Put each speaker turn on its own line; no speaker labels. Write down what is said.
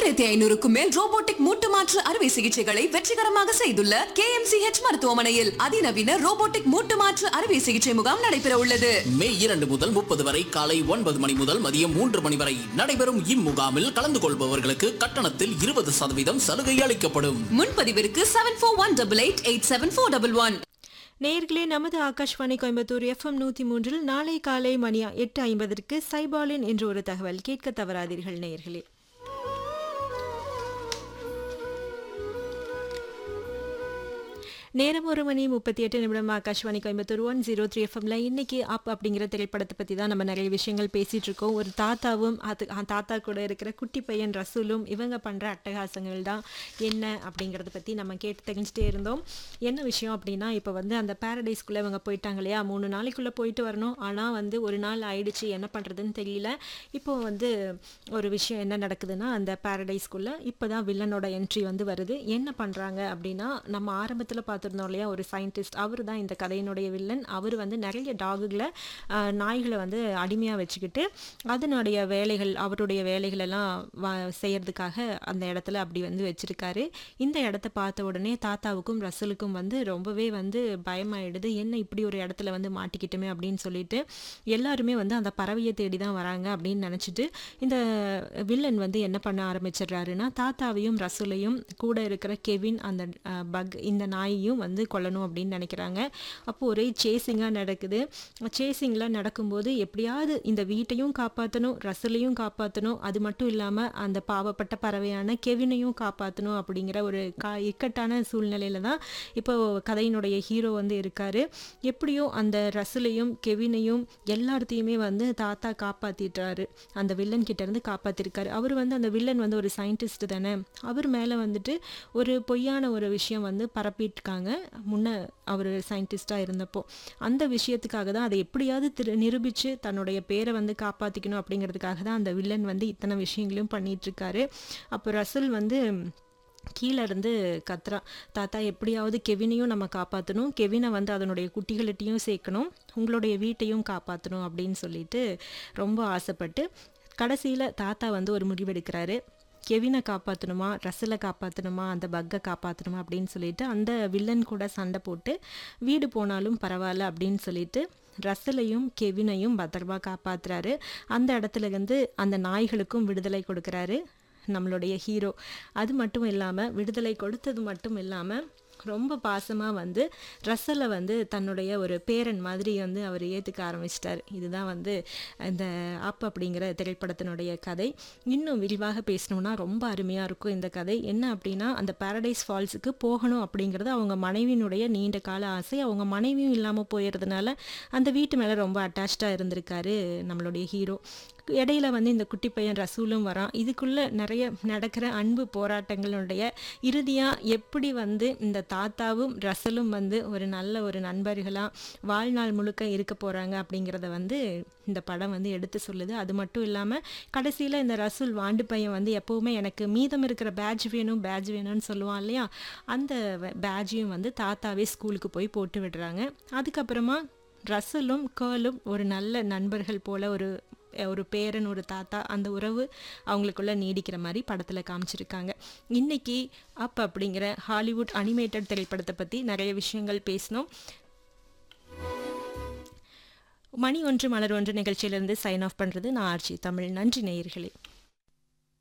ஆயிரத்தி ஐநூறுக்கும் மேல் ரோபோட்டிக் மூட்டு மாற்று அறுவை சிகிச்சைகளை வெற்றிகரமாக செய்துள்ள கே மருத்துவமனையில் அதிநவீன ரோபோட்டிக் மூட்டு மாற்று அறுவை சிகிச்சை முகாம் நடைபெற உள்ளது
மே இரண்டு முதல் முப்பது வரை காலை ஒன்பது மணி முதல் மதியம் மூன்று மணி வரை நடைபெறும் இம்முகாமில் கலந்து கொள்பவர்களுக்கு கட்டணத்தில் இருபது சதவீதம் சலுகை அளிக்கப்படும்
முன்பதிவிற்கு seven four one double eight eight seven four double one
நேயர்களே நமது ஆகாஷ்வாணி கோயம்புத்தூர் எஃப்எம் நூற்றி மூன்றில் நாளை காலை மணி எட்டு ஐம்பதற்கு சைபாலின் என்று ஒரு தகவல் கேட்க தவறாதீர்கள் நேயர்களே நேரம் ஒரு மணி முப்பத்தி எட்டு நிமிடம் Akashvani Coimbatore one zero three எஃப்எம்ல இன்னைக்கு அப் அப்படிங்கிற திரைப்படத்தை பற்றி தான் நம்ம நிறைய விஷயங்கள் பேசிட்டு இருக்கோம் ஒரு தாத்தாவும் அது அ, தாத்தா கூட இருக்கிற குட்டி பையன் ரசூலும் இவங்க பண்ணுற அட்டகாசங்கள் தான் என்ன அப்படிங்கிறத பற்றி நம்ம கேட்டு தெரிஞ்சுட்டே இருந்தோம் என்ன விஷயம் அப்படின்னா இப்போ வந்து அந்த பேரடைஸ்குள்ளே இவங்க போயிட்டாங்க இல்லையா மூணு நாளைக்குள்ளே போயிட்டு வரணும் ஆனால் வந்து ஒரு நாள் ஆயிடுச்சு என்ன பண்ணுறதுன்னு தெரியல இப்போ வந்து ஒரு விஷயம் என்ன நடக்குதுன்னா அந்த பேரடைஸ்குள்ளே இப்போ தான் வில்லனோட என்ட்ரி வந்து வருது என்ன பண்ணுறாங்க அப்படின்னா நம்ம ஆரம்பத்தில் பார்த்துருந்தோம் இல்லையா ஒரு சயின்டிஸ்ட் அவர் தான் இந்த கதையினுடைய வில்லன் அவர் வந்து நிறைய டாகுகளை நாய்களை வந்து அடிமையாக வச்சுக்கிட்டு அதனுடைய வேலைகள் அவருடைய வேலைகளெல்லாம் வ செய்யறதுக்காக அந்த இடத்துல அப்படி வந்து வச்சிருக்காரு இந்த இடத்த பார்த்த உடனே தாத்தாவுக்கும் ரசலுக்கும் வந்து ரொம்பவே வந்து பயமாயிடுது என்ன இப்படி ஒரு இடத்துல வந்து மாட்டிக்கிட்டுமே அப்படின்னு சொல்லிட்டு எல்லாருமே வந்து அந்த பறவையை தேடி தான் வராங்க அப்படின்னு நினச்சிட்டு இந்த வில்லன் வந்து என்ன பண்ண ஆரம்பிச்சிடுறாருன்னா தாத்தாவையும் ரசூலையும் கூட இருக்கிற கெவின் அந்த பக் இந்த நாயையும் வந்து கொல்லணும் அப்படின்னு நினைக்கிறாங்க அப்போ ஒரே சேசிங்காக நடக்குது சேசிங்கில் நடக்கும்போது எப்படியாவது இந்த வீட்டையும் காப்பாற்றணும் ரசலையும் காப்பாற்றணும் அது மட்டும் இல்லாமல் அந்த பாவப்பட்ட பறவையான கெவினையும் காப்பாற்றணும் அப்படிங்கிற ஒரு கா இக்கட்டான சூழ்நிலையில தான் இப்போ கதையினுடைய ஹீரோ வந்து இருக்காரு எப்படியோ அந்த ரசலையும் கெவினையும் எல்லாத்தையுமே வந்து தாத்தா காப்பாத்திட்டாரு அந்த வில்லன் கிட்ட இருந்து காப்பாத்திருக்காரு அவர் வந்து அந்த வில்லன் வந்து ஒரு சயின்டிஸ்ட் தானே அவர் மேலே வந்துட்டு ஒரு பொய்யான ஒரு விஷயம் வந்து பரப்பிட்டுருக்காங்க முன்ன அவர் சயின்டிஸ்டாக இருந்தப்போ அந்த விஷயத்துக்காக தான் அதை எப்படியாவது திரு நிரூபித்து தன்னுடைய பேரை வந்து காப்பாற்றிக்கணும் அப்படிங்கிறதுக்காக தான் அந்த வில்லன் வந்து இத்தனை விஷயங்களையும் பண்ணிட்டு இருக்காரு அப்போ ரசல் வந்து கீழே இருந்து கத்துறா தாத்தா எப்படியாவது கெவினையும் நம்ம காப்பாற்றணும் கெவினை வந்து அதனுடைய குட்டிகள்கிட்டையும் சேர்க்கணும் உங்களுடைய வீட்டையும் காப்பாற்றணும் அப்படின்னு சொல்லிட்டு ரொம்ப ஆசைப்பட்டு கடைசியில் தாத்தா வந்து ஒரு முடிவெடுக்கிறாரு கெவினை காப்பாற்றணுமா ரசலை காப்பாற்றணுமா அந்த பக்கை காப்பாற்றணுமா அப்படின்னு சொல்லிட்டு அந்த வில்லன் கூட சண்டை போட்டு வீடு போனாலும் பரவாயில்ல அப்படின்னு சொல்லிட்டு ரசலையும் கெவினையும் பத்திரமா காப்பாத்துறாரு அந்த இடத்துல இருந்து அந்த நாய்களுக்கும் விடுதலை கொடுக்குறாரு நம்மளுடைய ஹீரோ அது மட்டும் இல்லாமல் விடுதலை கொடுத்தது மட்டும் இல்லாமல் ரொம்ப பாசமாக வந்து ரசலை வந்து தன்னுடைய ஒரு பேரன் மாதிரி வந்து அவர் ஏற்றுக்க ஆரம்பிச்சிட்டார் இதுதான் வந்து இந்த அப் அப்படிங்கிற திரைப்படத்தினுடைய கதை இன்னும் விரிவாக பேசணும்னா ரொம்ப அருமையாக இருக்கும் இந்த கதை என்ன அப்படின்னா அந்த பாரடைஸ் ஃபால்ஸுக்கு போகணும் அப்படிங்கிறது அவங்க மனைவியினுடைய நீண்ட கால ஆசை அவங்க மனைவியும் இல்லாமல் போயிடுறதுனால அந்த வீட்டு மேலே ரொம்ப அட்டாச்சாக இருந்திருக்காரு நம்மளுடைய ஹீரோ இடையில வந்து இந்த குட்டி பையன் ரசூலும் வரான் இதுக்குள்ளே நிறைய நடக்கிற அன்பு போராட்டங்களுடைய இறுதியாக எப்படி வந்து இந்த தாத்தாவும் ரசலும் வந்து ஒரு நல்ல ஒரு நண்பர்களாக வாழ்நாள் முழுக்க இருக்க போகிறாங்க அப்படிங்கிறத வந்து இந்த படம் வந்து எடுத்து சொல்லுது அது மட்டும் இல்லாமல் கடைசியில் இந்த ரசூல் வாண்டு பையன் வந்து எப்போவுமே எனக்கு மீதம் இருக்கிற பேட்ச் வேணும் பேட்ச் வேணும்னு சொல்லுவான் இல்லையா அந்த பேட்சையும் வந்து தாத்தாவே ஸ்கூலுக்கு போய் போட்டு விடுறாங்க அதுக்கப்புறமா ரசலும் கேர்லும் ஒரு நல்ல நண்பர்கள் போல ஒரு ஒரு பேரன் ஒரு தாத்தா அந்த உறவு அவங்களுக்குள்ள நீடிக்கிற மாதிரி படத்தில் காமிச்சிருக்காங்க இன்னைக்கு அப் அப்படிங்கிற ஹாலிவுட் அனிமேட்டட் திரைப்படத்தை பற்றி நிறைய விஷயங்கள் பேசினோம் மணி ஒன்று மலர் ஒன்று நிகழ்ச்சியிலிருந்து சைன் ஆஃப் பண்ணுறது நான் ஆர்ச்சி தமிழ் நன்றி நேயர்களே